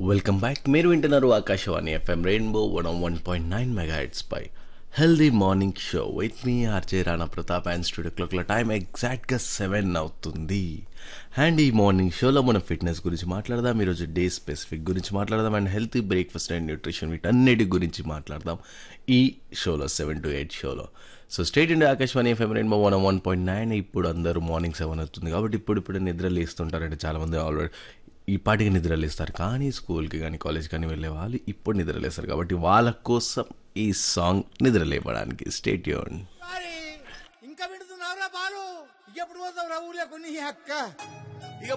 welcome back మీరు వింటున్నారు Akashvani FM rainbow one one point nine mega పై healthy morning show with me RJ Rana Pratap and studio క్లాక్ల time ఎగ్జాక్ట్గా seven అవుతుంది and ఈ మార్నింగ్ షోలో మనం ఫిట్నెస్ గురించి మాట్లాడదాం ఈరోజు డే స్పెసిఫిక్ గురించి మాట్లాడదాం and healthy breakfast and nutrition వీటన్నిటి గురించి మాట్లాడదాం ఈ షోలో సెవెన్ టు ఎయిట్ షోలో so state India Akashvani FM rainbow one one point nine ఇప్పుడు అందరూ మార్నింగ్ సెవెన్ అవుతుంది కాబట్టి ఇప్పుడు ఇప్పుడు నిద్ర లేస్తుంటారంటే చాలామంది ఆల్రెడీ ఈ పాటికి నిద్ర లేస్తారు కానీ స్కూల్కి కానీ కాలేజ్ కానీ వెళ్ళే వాళ్ళు ఇప్పుడు నిద్ర లేస్తారు కాబట్టి వాళ్ళ కోసం ఈ సాంగ్ నిద్ర లేపడానికి స్టేట్ యూన్ మరి ఇంకా పెడుతున్నావురా బాలు ఎప్పుడు పోతావు రా ఊర్లో కొన్ని అక్క